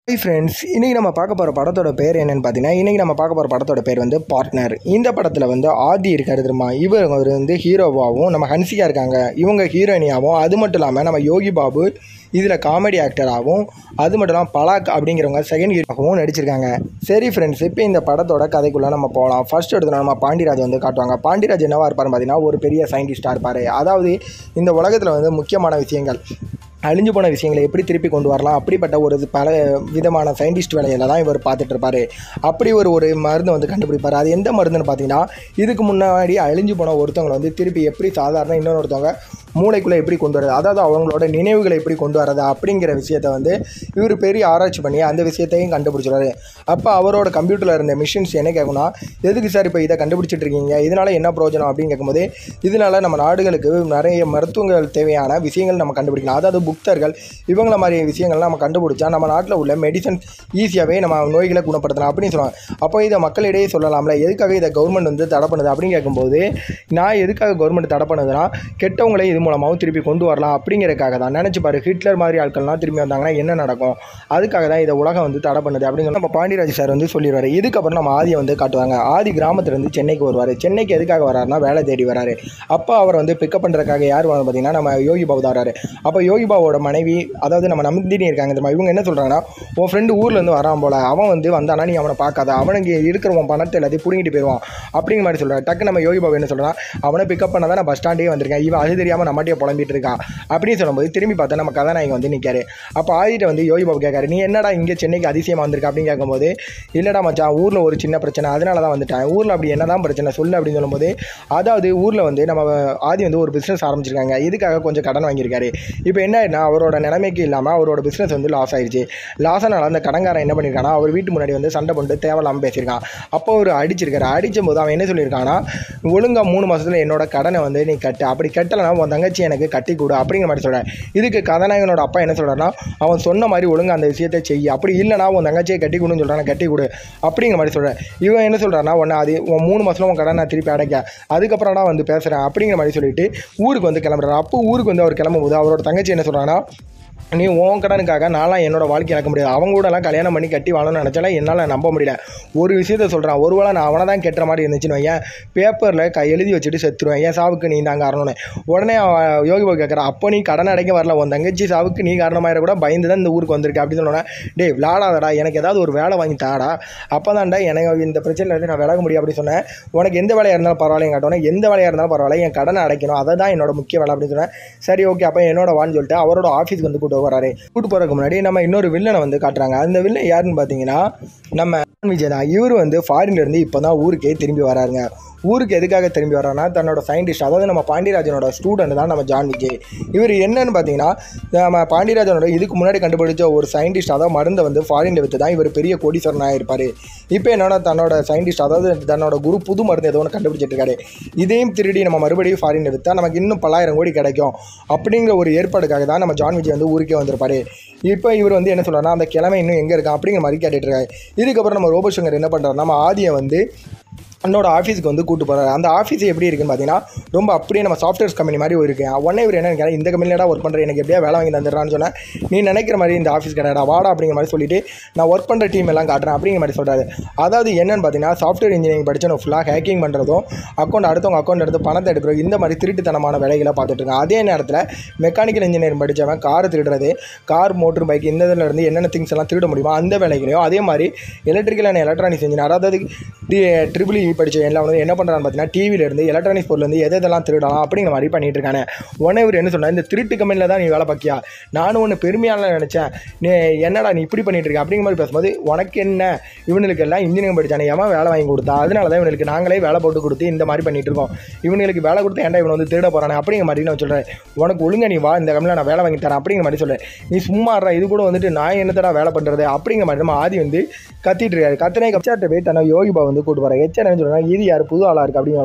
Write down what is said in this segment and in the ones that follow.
hi friends இன்றைக்கி நம்ம பார்க்க போகிற படத்தோட பேர் என்னென்னு பார்த்தீங்கன்னா இன்றைக்கி நம்ம பார்க்க போகிற படத்தோட பேர் வந்து பார்ட்னர் இந்த படத்தில் வந்து ஆதி இருக்காரு தெரியுமா இவர் வந்து ஹீரோவாகவும் நம்ம ஹன்சிகா இருக்காங்க இவங்க ஹீரோயினியாகவும் அது மட்டும் இல்லாமல் நம்ம யோகி பாபு இதில் காமெடி ஆக்டராகவும் அது மட்டும் இல்லாமல் பலாக் அப்படிங்கிறவங்க செகண்ட் ஹீரோவாகவும் நடிச்சிருக்காங்க சரி ஃப்ரெண்ட்ஸ் இப்போ இந்த படத்தோட கதைக்குள்ளே நம்ம போகலாம் ஃபர்ஸ்ட் எடுத்து நம்ம பாண்டியராஜ் வந்து காட்டுவாங்க பாண்டியராஜ் என்னவா இருப்பாருன்னு பார்த்தீங்கன்னா ஒரு பெரிய சயின்டிஸ்டாக இருப்பார் அதாவது இந்த உலகத்தில் வந்து முக்கியமான விஷயங்கள் அழிஞ்சு போன விஷயங்களை எப்படி திருப்பி கொண்டு வரலாம் அப்படிப்பட்ட ஒரு இது பல விதமான சயின்டிஸ்ட் வேலையில தான் இவர் பார்த்துட்டு இருப்பாரு அப்படி ஒரு ஒரு மருந்து வந்து கண்டுபிடிப்பார் அது எந்த மருந்துன்னு பார்த்தீங்கன்னா இதுக்கு முன்னாடி அழிஞ்சு போன ஒருத்தவங்களை வந்து திருப்பி எப்படி சாதாரண இன்னொரு ஒருத்தவங்க மூளைக்குள்ளே எப்படி கொண்டு வரது அதாவது அவங்களோட நினைவுகளை எப்படி கொண்டு வரது அப்படிங்கிற விஷயத்தை வந்து இவர் பெரிய ஆராய்ச்சி பண்ணி அந்த விஷயத்தையும் கண்டுபிடிச்சிடுறாரு அப்போ அவரோட கம்ப்யூட்டரில் இருந்த மிஷின்ஸ் என்ன கேட்கும்னா எதுக்கு சார் இப்போ இதை கண்டுபிடிச்சிட்டு இருக்கீங்க இதனால் என்ன பிரயோஜனம் அப்படின்னு கேட்கும்போது இதனால் நம்ம நாடுகளுக்கு நிறைய மருத்துவங்கள் தேவையான விஷயங்கள் நம்ம கண்டுபிடிக்கலாம் அதாவது புக்தர்கள் இவங்கள மாதிரி விஷயங்கள் நம்ம கண்டுபிடிச்சா நம்ம நாட்டில் உள்ள மெடிசன் ஈஸியாகவே நம்ம நோய்களை குணப்படுத்தலாம் அப்படின்னு சொல்லுவாங்க அப்போ இதை மக்களிடையே சொல்லலாம்ல எதுக்காக இதை கவர்மெண்ட் வந்து தடை பண்ணுது அப்படின்னு கேட்கும்போது நான் எதுக்காக கவர்மெண்ட் தடை பண்ணுதுன்னா கெட்டவங்களை இது மூலமாகவும் திருப்பி கொண்டு வரலாம் அப்படிங்கிறதுக்காக தான் நினச்சி பாரு ஹிட்லர் மாதிரி ஆட்கள்லாம் திரும்பி வந்தாங்கன்னா என்ன நடக்கும் அதுக்காக தான் இதை உலகம் வந்து தடை பண்ணுது அப்படின்னு நம்ம பாண்டியராஜ் சார் வந்து சொல்லிடுவார் இதுக்கப்புறம் நம்ம ஆதியை வந்து காட்டுவாங்க ஆதி கிராமத்துலேருந்து சென்னைக்கு வருவார் சென்னைக்கு எதுக்காக வராருன்னா வேலை தேடி வராரு அப்போ அவர் வந்து பிக்கப் பண்ணுறதுக்காக யார் வராங்க பார்த்தீங்கன்னா நம்ம யோகி பாபு தான் வராரு அப்போ யோகி பாபுவோட மனைவி அதாவது நம்ம நந்தினி இருக்காங்க தெரியுமா இவங்க என்ன சொல்கிறாங்கன்னா உன் ஃப்ரெண்டு ஊர்லேருந்து வரான் போல அவன் வந்து வந்தானா நீ அவனை பார்க்காத அவனுக்கு இருக்கிற உன் பணத்தை எல்லாத்தையும் பிடுங்கிட்டு போயிடுவான் அப்படிங்கிற மாதிரி சொல்கிறார் டக்கு நம்ம யோகி பாபு என்ன சொல்கிறான் அவனை பிக்கப் பண்ண தான் நான் பஸ் ஸ்டாண்டே வந்திருக்கேன் இவன் அது தெரியாமல் நம்மகிட்டே புலம்பிட்டு இருக்கான் அப்படின்னு சொல்லும்போது திரும்பி பார்த்தா நம்ம கதாநாயகன் வந்து நிற்காரு அப்போ ஆதிட்ட வந்து யோகி பாபு கேட்காரு நீ என்னடா இங்கே சென்னைக்கு அதிசயமாக வந்திருக்க அப்படின்னு கேட்கும்போது இல்லைடா மச்சான் ஊரில் ஒரு சின்ன பிரச்சனை அதனால தான் வந்துட்டேன் ஊரில் அப்படி என்ன தான் பிரச்சனை சொல்லு அப்படின்னு சொல்லும்போது அதாவது ஊரில் வந்து நம்ம ஆதி வந்து ஒரு பிஸ்னஸ் ஆரம்பிச்சிருக்காங்க இதுக்காக கொஞ்சம் கடன் வாங்கியிருக்காரு இப்போ என்ன ஆயிடுனா அவரோட நிலைமைக்கு இல்லாமல் அவரோட பிஸ்னஸ் வந்து லாஸ் ஆயிடுச்சு லாஸ் ஆனால அந்த கடன்காரன் என்ன பண்ணியிருக்கானா அவர் வீட்டு முன்னாடி வந்து சண்டை போட்டு தேவையில்லாமல் பேசியிருக்கான் அப்போ அவர் அடிச்சிருக்காரு அடிச்சும் போது அவன் என்ன சொல்லியிருக்கான்னா ஒழுங்கா மூணு மாசத்துல என்னோட கடனை வந்து நீ கட்டு அப்படி கட்டலைன்னா உன் தங்கச்சி எனக்கு கட்டி கொடு அப்படிங்கிற மாதிரி சொல்கிறேன் இதுக்கு கதாநாயகனோட அப்பா என்ன சொல்கிறான்னா அவன் சொன்ன மாதிரி ஒழுங்கா அந்த விஷயத்தை செய்ய அப்படி இல்லைனா உன் தங்கச்சியை கட்டி கொடுன்னு சொல்கிறான் கட்டி கொடு அப்படிங்கிற மாதிரி சொல்கிறேன் இவன் என்ன சொல்கிறான்னா உன்னை அது உன் மூணு மாதத்தில் உன் கடன் நான் திருப்பி அடைக்க அதுக்கப்புறம் தான் வந்து பேசுகிறேன் அப்படிங்கிற மாதிரி சொல்லிட்டு ஊருக்கு வந்து கிளம்புறாரு அப்போ ஊருக்கு வந்து அவர் கிளம்பும்போது அவரோட தங்கச்சி என்ன சொல்கிறான்னா நீ உன் கடனுக்காக நான்லாம் என்னோட வாழ்க்கை இழக்க முடியாது அவங்க கூடலாம் கல்யாணம் பண்ணி கட்டி வாழணும்னு நினச்சாலும் என்னால் நம்ப முடியல ஒரு விஷயத்த சொல்கிறான் ஒருவேளை நான் அவனை தான் கெட்டுற மாதிரி இருந்துச்சுன்னு வையன் பேப்பரில் க எழுதி வச்சுட்டு செத்துருவேன் என் சாவுக்கு நீ தான் காரணம்னு உடனே அவன் யோகி பாபு கேட்குறான் அப்போ நீ கடன் அடைக்க வரல உன் தங்கச்சி சாவுக்கு நீ காரணமாக கூட பயந்து தான் இந்த ஊருக்கு வந்திருக்க அப்படின்னு சொன்னோன்னே டேய் விளாடாதடா எனக்கு ஏதாவது ஒரு வேலை வாங்கி தாடா அப்போ தான்டா எனக்கு இந்த பிரச்சனையிலேருந்து நான் விலக முடியும் அப்படின்னு சொன்னேன் உனக்கு எந்த வேலையாக இருந்தாலும் பரவாயில்ல காட்டோன்னே எந்த வேலையாக இருந்தாலும் பரவாயில்ல என் கடனை அடைக்கணும் அதை தான் என்னோட முக்கிய வேலை அப்படின்னு சொன்னேன் சரி ஓகே அப்போ என்னோட வான்னு சொல்லிட்டு அவரோட ஆஃபீஸ்க்கு வந்து கூட்டு வராரு கூட்டு போகிறதுக்கு முன்னாடி நம்ம இன்னொரு வில்லனை வந்து காட்டுறாங்க அந்த வில்லன் யாருன்னு பார்த்தீங்கன்னா நம்ம விஜய் தான் இவர் வந்து ஃபாரின்லேருந்து இப்போ தான் ஊருக்கே திரும்பி வராருங்க ஊருக்கு எதுக்காக திரும்பி வரான்னா தன்னோட சயின்டிஸ்ட் அதாவது நம்ம பாண்டியராஜனோட ஸ்டூடெண்ட் தான் நம்ம ஜான் விஜய் இவர் என்னன்னு பார்த்தீங்கன்னா நம்ம பாண்டியராஜனோட இதுக்கு முன்னாடி கண்டுபிடிச்ச ஒரு சயின்டிஸ்ட் அதாவது மருந்தை வந்து ஃபாரினில் விற்று தான் இவர் பெரிய கோடீஸ்வரனாக இருப்பார் இப்போ என்னன்னா தன்னோட சயின்டிஸ்ட் அதாவது தன்னோட குரு புது மருந்து ஏதோ ஒன்று கண்டுபிடிச்சிட்டு இருக்காரு இதையும் திருடி நம்ம மறுபடியும் ஃபாரினில் விற்றா நமக்கு இன்னும் பல்லாயிரம் கோடி கிடைக்கும் அப்படிங்கிற ஒரு ஏற்பாடுக்காக தான் நம்ம ஜான் விஜய் வந்து ஊருக்கே வந்திருப்பாரு இப்போ இவர் வந்து என்ன சொல்கிறாருன்னா அந்த கிழமை இன்னும் எங்கே இருக்கான் அப்படிங்கிற மாதிரி கேட்டுட்டு இருக்காரு இதுக்கப்புறம் நம்ம ரோபோ சங்கர் என்ன பண்ணுறாரு நம்ம ஆதியை வந்து என்னோட ஆஃபீஸ்க்கு வந்து கூட்டு போகிறாரு அந்த ஆஃபீஸ் எப்படி இருக்குன்னு பார்த்தீங்கன்னா ரொம்ப அப்படியே நம்ம சாஃப்ட்வேர்ஸ் கம்பெனி மாதிரி இருக்கு உடனே இவர் என்ன நினைக்கிறா இந்த கம்பெனிலடா ஒர்க் பண்ணுறேன் எனக்கு எப்படியா வேலை வாங்கி தந்துடுறான்னு சொன்னேன் நீ நினைக்கிற மாதிரி இந்த ஆஃபீஸ் கிடையாடா வாடா அப்படிங்கிற மாதிரி சொல்லிட்டு நான் ஒர்க் பண்ணுற டீம் எல்லாம் காட்டுறேன் அப்படிங்கிற மாதிரி சொல்கிறாரு அதாவது என்னன்னு பார்த்தீங்கன்னா சாஃப்ட்வேர் இன்ஜினியரிங் படிச்சவங்க ஃபுல்லாக ஹேக்கிங் பண்ணுறதும் அக்கௌண்ட் அடுத்தவங்க அக்கௌண்ட் எடுத்து பணத்தை எடுக்கிறோம் இந்த மாதிரி திருட்டுத்தனமான வேலைகளை பார்த்துட்டு இருக்காங்க அதே நேரத்தில் மெக்கானிக்கல் இன்ஜினியரிங் படித்தவன் கார் திருடுறது கார் மோட்டர் பைக் இந்த இதில் இருந்து என்னென்ன திங்ஸ் எல்லாம் திருட முடியுமோ அந்த வேலைகளையும் அதே மாதிரி எலக்ட்ரிக்கல் அண்ட் எலக்ட்ரானிக்ஸ் இன்ஜினியர் அதாவது ட்ரிபிள் இ படித்த எல்லாம் வந்து என்ன பண்ணுறான்னு பார்த்தீங்கன்னா டிவிலேருந்து எலக்ட்ரானிக்ஸ் பொருள்லேருந்து எது எதெல்லாம் திருடலாம் அப்படிங்கிற மாதிரி பண்ணிட்டு இருக்காங்க உடனே இவர் என்ன சொன்னா இந்த திருட்டு கம்பெனியில் தான் நீ வேலை பார்க்கியா நானும் ஒன்று பெருமையால நினச்சேன் நீ என்னடா நீ இப்படி பண்ணிட்டு இருக்க அப்படிங்கிற மாதிரி பேசும்போது உனக்கு என்ன இவனுக்கு எல்லாம் இன்ஜினியரிங் படித்தானே எவன் வேலை வாங்கி கொடுத்தா அதனால தான் இவனுக்கு நாங்களே வேலை போட்டு கொடுத்து இந்த மாதிரி பண்ணிட்டு இருக்கோம் இவனுக்கு வேலை கொடுத்து ஏன்டா இவன் வந்து திருட போகிறானே அப்படிங்கிற மாதிரி நான் சொல்கிறேன் உனக்கு ஒழுங்கா நீ வா இந்த கம்பெனியில் நான் வேலை வாங்கி தரேன் அப்படிங்கிற மாதிரி சொல்கிறேன் நீ சும்மா இருடா, இது கூட வந்துட்டு நான் என்னத்தடா வேலை பண்ணுறது அப்படிங்கிற மாதிரி நம்ம ஆதி வந்து கத்திட்டு இருக்காரு கத்தனை கப்சாட்ட போய் தன்னை யோகி பாபு வந்து கூட்டு போகிறார் எச்சனை சொல்கிறாங்க இது யார் புது ஆளாக இருக்குது அப்படிங்கிற மாதிரி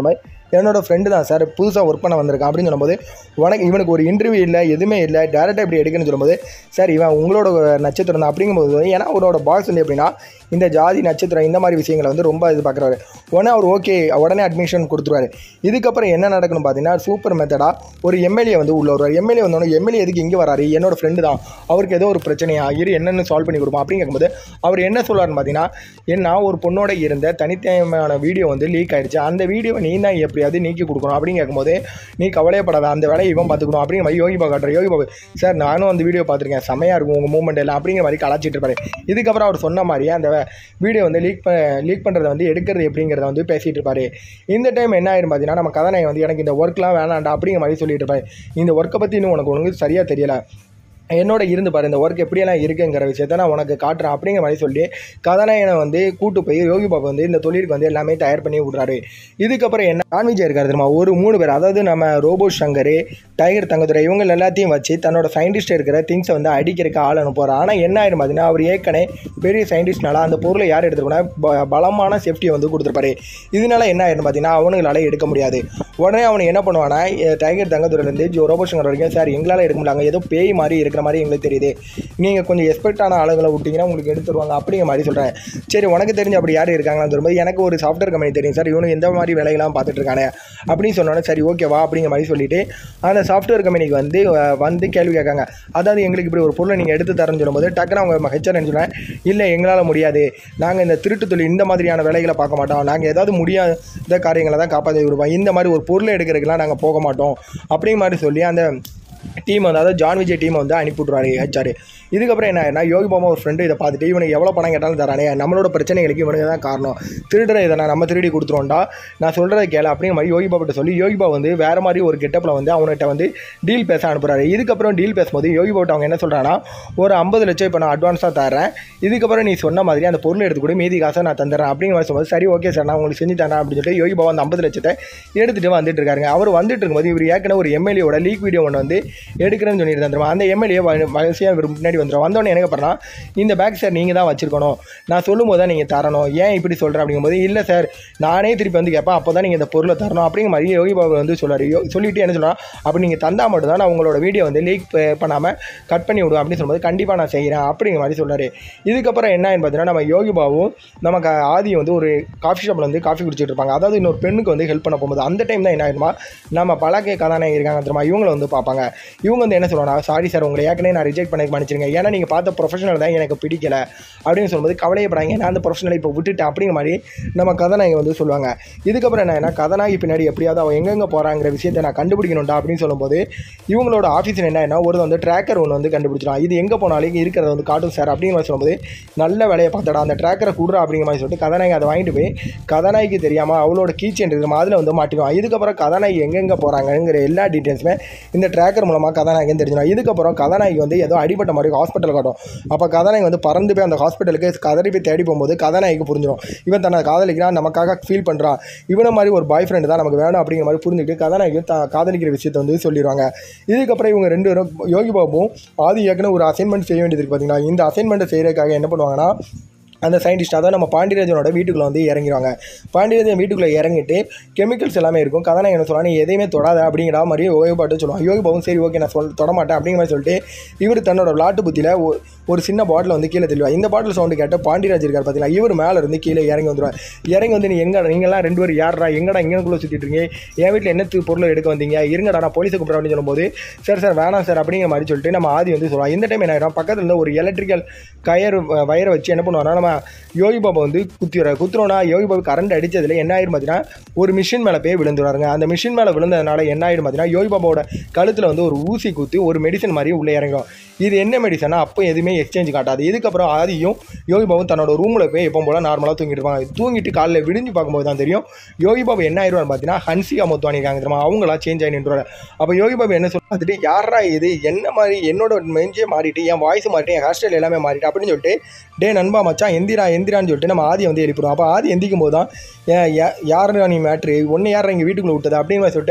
என்னோட ஃப்ரெண்டு தான் சார் புதுசாக ஒர்க் பண்ண வந்திருக்கான் அப்படின்னு சொல்லும்போது உனக்கு இவனுக்கு ஒரு இன்டர்வியூ இல்லை எதுவுமே இல்லை டேரெக்டாக இப்படி எடுக்கணும்னு சொல்லும்போது சார் இவன் உங்களோட நட்சத்திரம் தான் அப்படிங்கும்போது ஏன்னா அவரோட பாஸ் வந்து எப்படின்னா இந்த ஜாதி நட்சத்திரம் இந்த மாதிரி விஷயங்களை வந்து ரொம்ப இது பார்க்குறாரு உடனே அவர் ஓகே உடனே அட்மிஷன் கொடுத்துருவாரு இதுக்கப்புறம் என்ன நடக்கணும் பார்த்தீங்கன்னா சூப்பர் மெத்தடாக ஒரு எம்எல்ஏ வந்து உள்ள வருவார் எம்எல்ஏ வந்தோடனே எம்எல்ஏ எதுக்கு இங்கே வராரு என்னோட ஃப்ரெண்டு தான் அவருக்கு ஏதோ ஒரு பிரச்சனையா இரு என்னென்னு சால்வ் பண்ணி கொடுப்போம் அப்படின்னு கேட்கும்போது அவர் என்ன சொல்றாருன்னு பார்த்தீங்கன்னா என்ன ஒரு பொண்ணோட இருந்த தனித்தன்மையான வீடியோ வந்து லீக் ஆயிடுச்சு அந்த வீடியோவை நீ தான் எப்படியாவது நீக்கி கொடுக்கணும் அப்படின்னு கேட்கும்போது நீ கவலையப்படாத அந்த வேலையை இவன் பார்த்துக்கணும் அப்படிங்கிற மாதிரி யோகி பாபு காட்டுற யோகி பாபு சார் நானும் அந்த வீடியோ பார்த்துருக்கேன் செமையாக இருக்கும் உங்கள் மூமெண்ட் எல்லாம் அப்படிங்கிற மாதிரி கலாச்சிட்டு இருப்பாரு இதுக்கப்புறம் அவர் சொன்ன மாதிரியே அந்த வீடியோ வந்து லீக் ப லீக் பண்ணுறத வந்து எடுக்கிறது எப்படிங்கிறத வந்து பேசிகிட்டு இருப்பாரு இந்த டைம் என்ன ஆயிரும் பார்த்தீங்கன்னா நம்ம கதனை வந்து எனக்கு இந்த ஒர்க்லாம் வேணாண்டா அப்படிங்கிற மாதிரி சொல்லிட்டு இருப்பாரு இந்த ஒர்க்கை பற்றி இன்னும் உனக்கு ஒன்றும் சரியாக தெரியல என்னோட இருந்து பாரு இந்த ஒர்க் எப்படியெல்லாம் இருக்குங்கிற விஷயத்த நான் உனக்கு காட்டுறேன் அப்படிங்கிற மாதிரி சொல்லி கதாநாயகனை வந்து கூட்டு போய் யோகி பாபு வந்து இந்த தொழிலுக்கு வந்து எல்லாமே தயார் பண்ணி விட்றாரு இதுக்கப்புறம் என்ன நான்விஜய் இருக்காரு தெரியுமா ஒரு மூணு பேர் அதாவது நம்ம ரோபோ சங்கர் டைகர் தங்கதுரை இவங்க எல்லாத்தையும் வச்சு தன்னோட சயின்டிஸ்ட் இருக்கிற திங்ஸை வந்து அடிக்கிறதுக்கு ஆள் அனுப்புறாரு ஆனால் என்ன ஆயிரும் பார்த்தீங்கன்னா அவர் ஏற்கனவே பெரிய சயின்டிஸ்ட்னால அந்த பொருளை யார் எடுத்துருக்கோன்னா ப- பலமான சேஃப்டியை வந்து கொடுத்துருப்பாரு இதனால என்ன ஆயிரும் பார்த்தீங்கன்னா அவனுங்களால எடுக்க முடியாது உடனே அவனை என்ன பண்ணுவானா எ- டைகர் தங்கதுரையிலேருந்து ஜோ ரோபோ சங்கர் வரைக்கும் சார் எங்களால் எடுக்க முடியாங்க ஏதோ பேய் மாதிரி இருக்கிற மாதிரி எங்களுக்கு தெரியுது நீங்கள் கொஞ்சம் எக்ஸ்பெக்டான ஆளுங்களை விட்டிங்கன்னா உங்களுக்கு எடுத்துருவாங்க அப்படிங்கிற மாதிரி சொல்கிறேன் சரி உனக்கு தெரிஞ்சு அப்படி யார் இருக்காங்களான்னு சொல்லும்போது எனக்கு ஒரு சாஃப்ட்வேர் கம்பெனி தெரியும் சார் இவனு எந்த மாதிரி வேலையெல்லாம் பார்த்துட்டு இருக்கானே அப்படின்னு சொன்னோன்னே சரி ஓகேவா அப்படிங்கிற மாதிரி சொல்லிட்டு அந்த சாஃப்ட்வேர் கம்பெனிக்கு வந்து அஹ், வந்து கேள்வி கேட்காங்க அதாவது எங்களுக்கு இப்படி ஒரு பொருளை நீங்கள் எடுத்து தரேன்னு சொல்லும்போது டக்குன்னு அவங்க ஹெச்ஆர் என்ன சொல்லுவேன் இல்லை எங்களால் முடியாது நாங்கள் இந்த திருட்டு தொழில் இந்த மாதிரியான வேலைகளை பார்க்க மாட்டோம் நாங்கள் ஏதாவது முடியாத காரியங்களை தான் காப்பாற்றி விடுவோம் இந்த மாதிரி ஒரு பொருளை எடுக்கிறதுக்கெல்லாம் நாங்கள் போக மாட்டோம் அப்படிங்கிற மாதிரி சொல்லி அந்த டீம் வந்து அதாவது ஜான் விஜய் டீமை வந்து அனுப்பி விட்ருவாரு ஹெச்ஆர் இதுக்கப்புறம் என்ன ஆயிடுனா யோகி பாபா ஒரு ஃப்ரெண்டு இதை பார்த்துட்டு இவனுக்கு எவ்வளோ பணம் கேட்டாலும் தரானே நம்மளோட பிரச்சனைகளுக்கு இவனுக்கு தான் காரணம் திருடுற இதை நான் நம்ம திருடி கொடுத்துருவோம்டா நான் சொல்கிறத கேளு அப்படிங்கிற மாதிரி யோகி பாபாட்ட சொல்லி யோகி பாபா வந்து வேறு மாதிரி ஒரு கெட்டப்பில் வந்து அவன்கிட்ட வந்து டீல் பேச அனுப்புறாரு இதுக்கப்புறம் டீல் பேசும்போது யோகி பாபா அவங்க என்ன சொல்கிறாங்கன்னா ஒரு ஐம்பது லட்சம் இப்போ நான் அட்வான்ஸாக தரேன் இதுக்கப்புறம் நீ சொன்ன மாதிரி அந்த பொருளை எடுத்து கூட மீதி காசை நான் தந்துடுறேன் அப்படிங்கிற மாதிரி சொல்லும்போது சரி ஓகே சார் நான் உங்களுக்கு செஞ்சு தரேன் அப்படின்னு சொல்லிட்டு யோகி பாபா அந்த ஐம்பது லட்சத்தை எடுத்துகிட்டு வந்துட்டு இருக்காருங்க அவர் வந்துட்டு இருக்கும்போது இவர் ஏற்கனவே ஒரு எம்எல்ஏவோட லீக் வீடியோ ஒன்று வந்து எடுக்கிறேன்னு சொல்லிட்டு தந்துருமா அந்த எம்எல்ஏ வரிசையாக இவர் முன்னாடி வந்துடும் வந்தோடனே என்ன பண்ணுறா இந்த பேக் சார் நீங்கள் தான் வச்சிருக்கணும் நான் சொல்லும் போது தான் நீங்கள் தரணும் ஏன் இப்படி சொல்கிறேன் அப்படிங்கும்போது இல்லை சார் நானே திருப்பி வந்து கேட்பேன் அப்போ தான் நீங்கள் இந்த பொருளை தரணும் அப்படிங்கிற மாதிரி யோகி பாபு வந்து சொல்றாரு யோ சொல்லிட்டு என்ன சொல்கிறான் அப்படி நீங்கள் தந்தால் மட்டும் தான் நான் உங்களோட வீடியோ வந்து லீக் பண்ணாமல் கட் பண்ணி விடுவேன் அப்படின்னு சொல்லும்போது கண்டிப்பாக நான் செய்கிறேன் அப்படிங்கிற மாதிரி சொல்றாரு இதுக்கப்புறம் என்ன பார்த்தீங்கன்னா நம்ம யோகி பாபுவும் நமக்கு ஆதி வந்து ஒரு காஃபி ஷாப்பில் வந்து காஃபி குடிச்சிட்டு இருப்பாங்க அதாவது இன்னொரு பெண்ணுக்கு வந்து ஹெல்ப் பண்ண போகும்போது அந்த டைம் தான் என்ன ஆயிடுமா நம்ம பழக்க கதாநாயகி இருக்காங்க தெரியுமா இவங்களை வந்து பார்ப்பாங்க இவங்க வந்து என்ன சொல்லுவாங்க சாரி சார் உங்களை ஏற்கனவே நான் ரிஜெக்ட் பண்ணி மன்னிச்சிருங்க ஏன்னா நீங்கள் பார்த்த ப்ரொஃபஷனல் தான் எனக்கு பிடிக்கல அப்படின்னு சொல்லும்போது கவலையப்படாங்க நான் அந்த ப்ரொஃபஷனலை இப்போ விட்டுட்டேன் அப்படிங்கிற மாதிரி நம்ம கதாநாயகி வந்து சொல்லுவாங்க இதுக்கப்புறம் என்ன கதாநாயகி பின்னாடி எப்படியாவது அவன் எங்கெங்கே போகிறாங்கிற விஷயத்தை நான் கண்டுபிடிக்கணும்டா அப்படின்னு சொல்லும்போது இவங்களோட ஆஃபீஸில் என்ன ஆயிடும்னா ஒரு வந்து ட்ராக்கர் ஒன்று வந்து கண்டுபிடிச்சிடும் இது எங்கே போனாலும் இருக்கிறத வந்து காட்டும் சார் அப்படிங்கிற மாதிரி சொல்லும்போது நல்ல வேலையை பார்த்தடா அந்த ட்ராக்கரை கொடுறா அப்படிங்கிற மாதிரி சொல்லிட்டு கதாநாயகி அதை வாங்கிட்டு போய் கதாநாயகிக்கு தெரியாமல் அவளோட கீச்சன் இருக்குமா அதில் வந்து மாட்டிடுவான் இதுக்கப்புறம் கதாநாயகி எங்கெங்கே போகிறாங்கங்கிற எல்லா டீட்டெயில்ஸுமே இந்த ட்ராக்கர் மூலமாக கதாநாயகன் தெரிஞ்சிடும் இதுக்கப்புறம் கதாநாயகி வந்து ஏதோ அடிபட்ட மாதிரி ஹாஸ்பிட்டல் காட்டும் அப்போ கதாநாயகி வந்து பறந்து போய் அந்த ஹாஸ்பிட்டலுக்கு கதறி போய் தேடி போகும்போது கதாநாயகிக்கு புரிஞ்சிடும் இவன் தன்னை காதலிக்கிறான் நமக்காக ஃபீல் பண்ணுறான் இவனை மாதிரி ஒரு பாய் ஃப்ரெண்டு தான் நமக்கு வேணும் அப்படிங்கிற மாதிரி புரிஞ்சுக்கிட்டு கதாநாயகி த காதலிக்கிற விஷயத்தை வந்து சொல்லிடுவாங்க இதுக்கப்புறம் இவங்க ரெண்டு பேரும் யோகி பாபுவும் ஆதி ஏற்கனவே ஒரு அசைன்மெண்ட் செய்ய வேண்டியது இருக்கு பார்த்தீங்களா இந்த அசைன்மெண்ட்டை செய்யறதுக்காக என்ன பண்ணுவாங்கன்னா அந்த சயின்டிஸ்ட் அதாவது நம்ம பாண்டியராஜனோட வீட்டுக்குள்ளே வந்து இறங்கிடுவாங்க பாண்டியராஜன் வீட்டுக்குள்ளே இறங்கிட்டு கெமிக்கல்ஸ் எல்லாமே இருக்கும் கதாநாயகன் என்ன சொல்லுவாங்க நீ எதையுமே தொடாத அப்படிங்கிற மாதிரி யோகி பாட்டு சொல்லுவாங்க யோகி பாபும் சரி ஓகே நான் சொல் தொடமாட்டேன் அப்படிங்கிற மாதிரி சொல்லிட்டு இவர் தன்னோட விளாட்டு புத்தியில் ஒரு சின்ன பாட்டில் வந்து கீழே தெளிவா இந்த பாட்டில் சவுண்டு கேட்டு பாண்டியராஜ் இருக்கார் பார்த்தீங்களா இவர் மேலே இருந்து கீழே இறங்கி வந்துருவார் இறங்கி வந்து நீ எங்கடா நீங்களாம் ரெண்டு பேரும் யாரா எங்கடா எங்கக்குள்ளே சுற்றிட்டு இருக்கீங்க என் வீட்டில் என்ன து- பொருளை எடுக்க வந்தீங்க இருங்கடா நான் போலீஸை கூப்பிட்றேன் அப்படின்னு சொல்லும்போது சார் சார் வேணாம் சார் அப்படிங்கிற மாதிரி சொல்லிட்டு நம்ம ஆதி வந்து சொல்லுவாங்க இந்த டைம் என்ன ஆயிடும் பக்கத்தில் இருந்து ஒரு எலக்ட்ரிக்கல் கயர் வ- வயரை வச்சு என்ன பண்ணுவாங்கன்னா நம்ம யோகி பாபா வந்து குத்திடுறாரு குத்துறோன்னா யோகி பாபு கரண்ட் அடிச்சதுல என்ன ஆயிரும் பார்த்தீங்கன்னா ஒரு மிஷின் மேலே போய் விழுந்துடுறாருங்க அந்த மிஷின் மேலே விழுந்ததுனால என்ன ஆயிரும் பார்த்தீங்கன்னா யோகி பாபாவோட கழுத்தில் வந்து ஒரு ஊசி குத்தி ஒரு மெடிசன் மாதிரி உள்ளே இறங்கும் இது என்ன மெடிசனா அப்போ எதுவுமே எக்ஸ்சேஞ்ச் காட்டாது இதுக்கப்புறம் ஆதியும் யோகி பாபு தன்னோட ரூமில் போய் எப்போ போல நார்மலாக தூங்கிட்டு இருப்பாங்க தூங்கிட்டு காலைல விடிஞ்சு பார்க்கும்போது தான் தெரியும் யோகி பாபு என்ன ஆயிடுவார் பார்த்தீங்கன்னா ஹன்சிகா மொத்தவானி இருக்காங்க தெரியுமா அவங்களா சேஞ்ச் ஆகி நின்றுவாரு அப்போ யோகி பாபு என்ன சொல்ல பார்த்துட்டு யாரா இது என்ன மாதிரி என்னோட மெஞ்சே மாறிட்டு என் வாய்ஸ் மாறிட்டு என் ஹேர் ஸ்டைல் எல்லாமே மாறிட்டு அப்படின்னு சொல்லிட்டு டே நண்பா மச்சான் எந்திரா எந்திரான்னு சொல்லிட்டு நம்ம ஆதி வந்து எழுப்பிடுவோம் அப்போ ஆதி எந்திக்கும் போது தான் ஏன் யா- யாருடா நீ மேட்ரு ஒன்று யார் இங்கே வீட்டுக்குள்ளே விட்டது அப்படின்னு மாதிரி சொல்லிட்டு ஆ-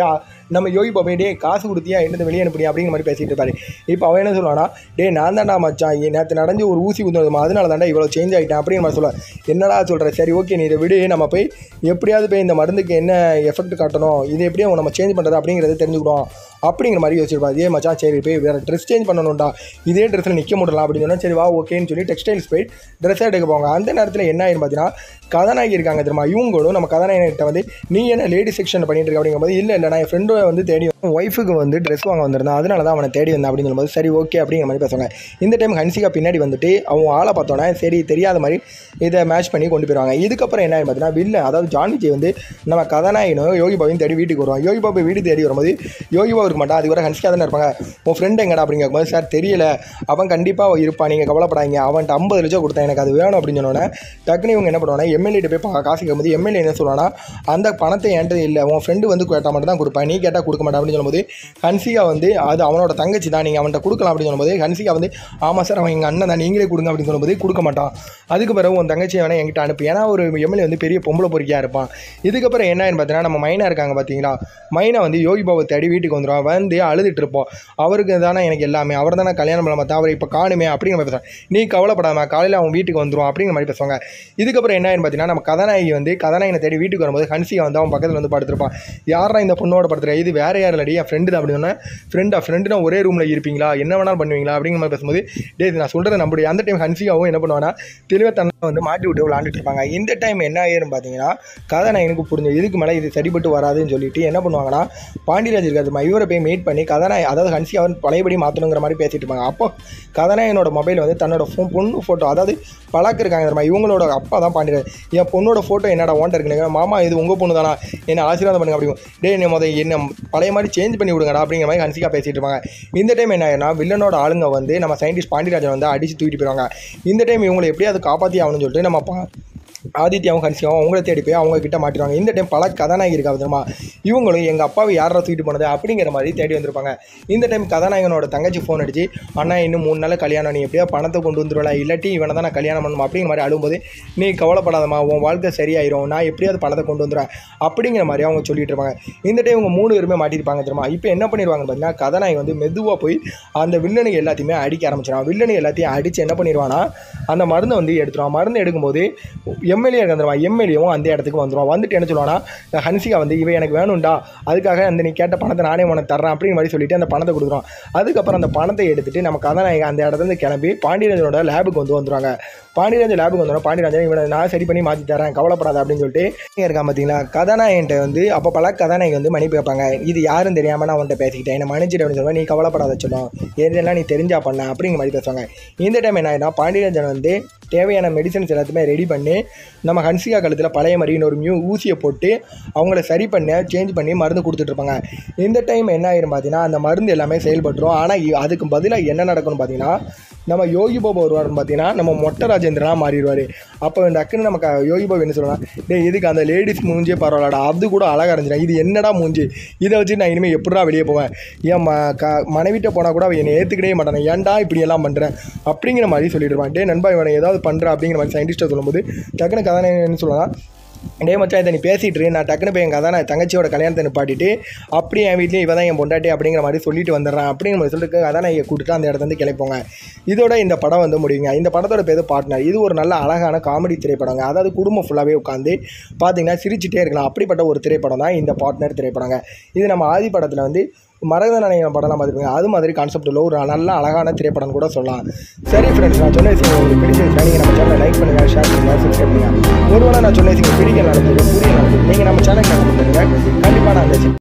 நம்ம யோகி பாபா டே காசு கொடுத்தியா என்னது வெளியே அனுப்பியா அப்படிங்கிற மாதிரி பேசிட்டு இருப்பாரு இப்போ அவன் என்ன சொல்லுவானா டே நான் தான்டா மச்சான் நேற்று நடந்து ஒரு ஊசி குத்துனதுமா அதனால தான்டா இவ்வளோ சேஞ்ச் ஆகிட்டேன் அப்படிங்கிற மாதிரி சொல்லுவேன் என்னடா சொல்கிற சரி ஓகே நீ இதை விடு நம்ம போய் எப்படியாவது போய் இந்த மருந்துக்கு என்ன எஃபெக்ட் காட்டணும் இது எப்படியும் நம்ம சேஞ்ச் பண்ணுறது அப்படிங்கிறத தெரிஞ்சுக்கிடும் அப்படிங்கிற மாதிரி யோசிச்சிருப்பா இதே மச்சான் சரி போய் வேறு ட்ரெஸ் சேஞ்ச் பண்ணணும்டா இதே ட்ரெஸ்ஸில் நிற்க முடியலாம் அப்படின்னு சொன்னால் சரி வா ஓகேன்னு சொல்லி டெக்ஸ்டைல்ஸ் போய் ட்ரெஸ் எடுக்க போவாங்க அந்த நேரத்தில் என்ன ஆயிரும் பார்த்தீங்கன்னா கதாநாயகி இருக்காங்க தெரியுமா இவங்களும் நம்ம கதாநாயகிட்ட வந்து நீ என்ன லேடி செக்ஷன் பண்ணிட்டு இருக்க அப்படிங்கும்போது இல்லை இல்லை நான் என் ஃப்ரெண்டு வந்து தேடி ஒய்ஃபுக்கு வந்து ட்ரெஸ் வாங்க வந்திருந்தேன் அதனால தான் அவனை தேடி வந்தேன் அப்படின்னு சொல்லும்போது சரி ஓகே அப்படிங்கிற மாதிரி பேசுவாங்க இந்த டைம் ஹன்சிகா பின்னாடி வந்துட்டு அவங்க ஆளை பார்த்தோன்னே சரி தெரியாத மாதிரி இதை மேட்ச் பண்ணி கொண்டு போயிடுவாங்க இதுக்கப்புறம் என்ன ஆகும் பார்த்தீங்கன்னா வில்ல அதாவது ஜான் விஜய் வந்து நம்ம கதாநாயகனும் யோகி பாபையும் தேடி வீட்டுக்கு வருவான் யோகி பாபு வீடு தேடி வரும்போது யோகி பாபு இருக்க மாட்டான் அது வரை ஹன்சிகா தானே இருப்பாங்க உன் ஃப்ரெண்ட் எங்கடா அப்படிங்க கேட்கும்போது சார் தெரியல அவன் கண்டிப்பாக இருப்பான் நீங்கள் கவலைப்படாதீங்க அவன்கிட்ட ஐம்பது லட்சம் கொடுத்தேன் எனக்கு அது வேணும் அப்படின்னு சொன்னோன்னே டக்குனு இவங்க என்ன பண்ணுவாங்க எம்எல்ஏ போய் பா- காசு கேட்கும்போது எம்எல்ஏ என்ன சொல்லுவானா அந்த பணத்தை என்கிட்ட இல்லை உன் ஃப்ரெண்டு வந்து கேட்டால் மட்டும் தான் கொடுப்பேன் நீ கேட்டால் கொடுக்க மாட்டேன் அப்படின்னு சொல்லும்போது ஹன்சிகா வந்து அது அவனோட தங்கச்சி தான் நீங்கள் அவன்கிட்ட கொடுக்கலாம் அப்படின்னு சொல்லும்போது ஹன்சிகா வந்து ஆமாம் சார் அவன் எங்கள் அண்ணன் தான் நீங்களே கொடுங்க அப்படின்னு சொல்லும்போது கொடுக்க மாட்டான் அதுக்கு பிறகு உன் தங்கச்சியை வேணா என்கிட்ட அனுப்பு ஏன்னா ஒரு எம்எல்ஏ வந்து பெரிய பொம்பளை பொறுக்கியாக இருப்பான் இதுக்கப்புறம் என்ன ஆயின்னு பார்த்தீங்கன்னா நம்ம மைனா இருக்காங்க பார்த்தீங்களா மைனா வந்து யோகி பாபு தேடி வீட்டுக்கு வந்துடுவான் வந்து அழுதுட்டு இருப்போம் அவருக்கு தானே எனக்கு எல்லாமே அவர் தானே கல்யாணம் பண்ண மாட்டா அவர் இப்போ காணுமே அப்படிங்கிற மாதிரி பேசுவாங்க நீ கவலைப்படாம காலையில் அவன் வீட்டுக்கு வந்துருவான் அப்படிங்கிற மாதிரி பேசுவாங்க இதுக்கப்புறம் என்ன ஆயின்னு பார்த்தீங்கன்னா நம்ம கதாநாயகி வந்து கதாநாயகனை தேடி வீட்டுக்கு வரும்போது ஹன்சிகா வந்து அவன் பக்கத்தில் வந்து படுத்திருப்பான் யாரா இந்த பொண்ணோட படுத்துற இது வேற யார் இல்லடி என் ஃப்ரெண்டு தான் அப்படின்னு ஃப்ரெண்டா ஃப்ரெண்டுனா ஒரே ரூமில் இருப்பீங்களா என்ன வேணாலும் பண்ணுவீங்களா அப்படிங்கிற மாதிரி பேசும்போது டே இது நான் சொல்கிறத நம்புடைய அந்த டைம் ஹன்சிகாவும் என்ன பண்ணுவானா தெளிவாக தன்னை வந்து மாட்டி விட்டு விளாண்டுட்டு இருப்பாங்க இந்த டைம் என்ன ஆயிரும் பார்த்தீங்கன்னா கதாநாயகனுக்கு புரிஞ்சு இதுக்கு மேலே இது சரிப்பட்டு வராதுன்னு சொல்லிட்டு என்ன பண்ணுவாங்கன்னா பாண்டியராஜ் இருக்காது இவரை போய் மீட் பண்ணி கதாநாயக அதாவது ஹன்சிகாவை பழையபடி மாற்றணுங்கிற மாதிரி பேசிட்டு இருப்பாங்க அப்போ கதாநாயகனோட மொபைல் வந்து தன்னோட ஃபோ பொண்ணு ஃபோட்டோ அதாவது பழக்க இருக்காங்க தெரியுமா இவங்களோட அப்பா தான் பாண்டியராஜ் என் பொண்ணோட ஃபோட்டோ என்னடா ஓன்ட்ட இருக்குங்க மாமா இது உங்கள் பொண்ணு தானா என்ன ஆசீர்வாதம் பண்ணுங்க அப்படிங்க டே என்ன முத என்ன பழைய மாதிரி சேஞ்ச் பண்ணி விடுங்கடா அப்படிங்கிற மாதிரி ஹன்சிகா பேசிட்டு இருப்பாங்க இந்த டைம் என்ன ஆயிரும்னா வில்லனோட ஆளுங்க வந்து நம்ம சயின்டிஸ்ட் பாண்டியராஜன் வந்து அடிச்சு தூக்கிட்டு போயிடுவாங்க இந்த டைம் இவங்களை எப்படியாவது காப்பாற்றி ஆகணும்னு சொல்லிட்டு நம்ம பா ஆதித்யாவும் ஹன்சியாவும் அவங்கள தேடி போய் அவங்க கிட்ட மாட்டிடுவாங்க இந்த டைம் பல கதாநாயகி இருக்கா தெரியுமா இவங்களும் எங்கள் அப்பாவை யாரா தூக்கிட்டு போனது அப்படிங்கிற மாதிரி தேடி வந்திருப்பாங்க இந்த டைம் கதாநாயகனோட தங்கச்சி ஃபோன் அடிச்சு அண்ணா இன்னும் மூணு நாள் கல்யாணம் நீ எப்படியா பணத்தை கொண்டு வந்துருவல இல்லாட்டி இவனை தான் நான் கல்யாணம் பண்ணணும் அப்படிங்கிற மாதிரி அழும்போது நீ கவலைப்படாதம்மா உன் வாழ்க்கை சரியாயிரும் நான் எப்படியாவது பணத்தை கொண்டு வந்துடுவேன் அப்படிங்கிற மாதிரி அவங்க சொல்லிட்டு இருப்பாங்க இந்த டைம் இவங்க மூணு பேருமே மாட்டிருப்பாங்க தெரியுமா இப்போ என்ன பண்ணிடுவாங்கன்னு பார்த்தீங்கன்னா கதாநாயகி வந்து மெதுவாக போய் அந்த வில்லனுக்கு எல்லாத்தையுமே அடிக்க ஆரம்பிச்சிடும் வில்லனுக்கு எல்லாத்தையும் அடித்து என்ன பண்ணிடுவானா அந்த மருந்தை வந்து எடுத்துருவான் மருந்து எடுக்கும்போது எம்எல்ஏ வந்துடுவான் எம்எல்ஏவும் அந்த இடத்துக்கு வந்துடுவான் வந்துட்டு என்ன சொல்லுவானா இந்த ஹன்சிகா வந்து இவன் எனக்கு வேணும்டா அதுக்காக அந்த நீ கேட்ட பணத்தை நானே உனக்கு தர்றேன் அப்படிங்கிற மாதிரி சொல்லிட்டு அந்த பணத்தை கொடுத்துருவான் அதுக்கப்புறம் அந்த பணத்தை எடுத்துட்டு நம்ம கதாநாயகன் அந்த இடத்துல இருந்து கிளம்பி பாண்டியராஜனோட லேபுக்கு வந்து வந்துருவாங்க பாண்டியராஜன் லேபுக்கு வந்தோம் பாண்டியராஜன் இவனை நான் சரி பண்ணி மாற்றி தரேன் கவலைப்படாத அப்படின்னு சொல்லிட்டு இங்க இருக்கான் பார்த்தீங்களா கதாநாயகன்ட்ட வந்து அப்போ பல கதாநாயகி வந்து மன்னிப்பு கேட்பாங்க இது யாரும் தெரியாமல் நான் உன்ட்ட பேசிக்கிட்டேன் என்ன மன்னிச்சிட்டு அப்படின்னு சொல்லுவேன் நீ கவலைப்படாத சொல்லும் எதெல்லாம் நீ தெரிஞ்சா பண்ண அப்படிங்கிற மாதிரி பேசுவாங்க இந்த டைம் என்ன ஆயிடும்னா பாண்டியராஜன் வந்து தேவையான மெடிசன்ஸ் எல்லாத்தையுமே ரெடி பண்ணி நம்ம ஹன்சிகா கழுத்தில் பழைய மாதிரி இன்னொரு மியூ ஊசியை போட்டு அவங்கள சரி பண்ண சேஞ்ச் பண்ணி மருந்து கொடுத்துட்ருப்பாங்க இந்த டைம் என்ன ஆயிரும் பார்த்தீங்கன்னா அந்த மருந்து எல்லாமே செயல்பட்டுரும் ஆனால் அதுக்கு பதிலாக என்ன நடக்கும்னு பார்த்தீங்கன்னா நம்ம யோகி பாபா வருவார்னு பார்த்தீங்கன்னா நம்ம மொட்டை ராஜேந்திரனா மாறிடுவார் அப்போ டக்குன்னு நமக்கு யோகி பாபா என்ன சொல்லுவாங்க டேய் இதுக்கு அந்த லேடிஸ் மூஞ்சே பரவாயில்லடா அது கூட அழகாக இருந்துச்சு இது என்னடா மூஞ்சி இதை வச்சு நான் இனிமேல் எப்படிடா வெளியே போவேன் என் ம க மனைவிட்ட போனால் கூட அவன் என்னை ஏற்றுக்கிட்டே மாட்டானே ஏன்டா இப்படி எல்லாம் பண்ணுறேன் அப்படிங்கிற மாதிரி சொல்லிட்டு இருப்பான் டே நண்பா இவனை ஏதாவது பண்ணுற அப்படிங்கிற மாதிரி சயின்டிஸ்ட்டை சொல்லும்போது டக்குன்னு கதாநாயகன் என்ன சொல்லுவாங்க டே மச்சான் இதை நீ பேசிட்டு இரு, நான் டக்குன்னு போய் என் கதை நான் தங்கச்சியோட கல்யாணத்தை நிப்பாட்டிட்டு அப்படியே என் வீட்லேயும் இவ தான் என் பொண்டாட்டி அப்படிங்கிற மாதிரி சொல்லிட்டு வந்துடுறேன் அப்படிங்கிற மாதிரி சொல்லிட்டு கதாநாயகியை கூட்டிட்டு அந்த இடத்துல இருந்து கிளப்போங்க இதோட இந்த படம் வந்து முடியுங்க இந்த படத்தோட பேர் பார்ட்னர் இது ஒரு நல்ல அழகான காமெடி திரைப்படங்க அதாவது குடும்பம் ஃபுல்லாகவே உட்காந்து பார்த்தீங்கன்னா சிரிச்சிட்டே இருக்கலாம் அப்படிப்பட்ட ஒரு திரைப்படம் தான் இந்த பார்ட்னர் திரைப்படங்க இது நம்ம ஆதி படத்தில் வந்து மரகத நாணயம் படம்லாம் பார்த்துருப்பீங்க அது மாதிரி கான்செப்ட் உள்ள ஒரு நல்ல அழகான திரைப்படம் கூட சொல்லலாம் சரி ஃப்ரெண்ட்ஸ் நான் சொன்ன விஷயம் உங்களுக்கு பிடிச்சிருந்தா நீங்கள் நம்ம சேனலை லைக் பண்ணுங்கள் ஷேர் பண்ணுங்கள் சப்ஸ்கிரைப் பண்ணுங்கள் ஒருவேளை நான் சொன்ன விஷயம் பிடிக்க நடந்தது புரிய நடந்தது நீங்கள் நம்ம சேனல் பண்ணுங்க கண்டிப்பாக நான் அந்த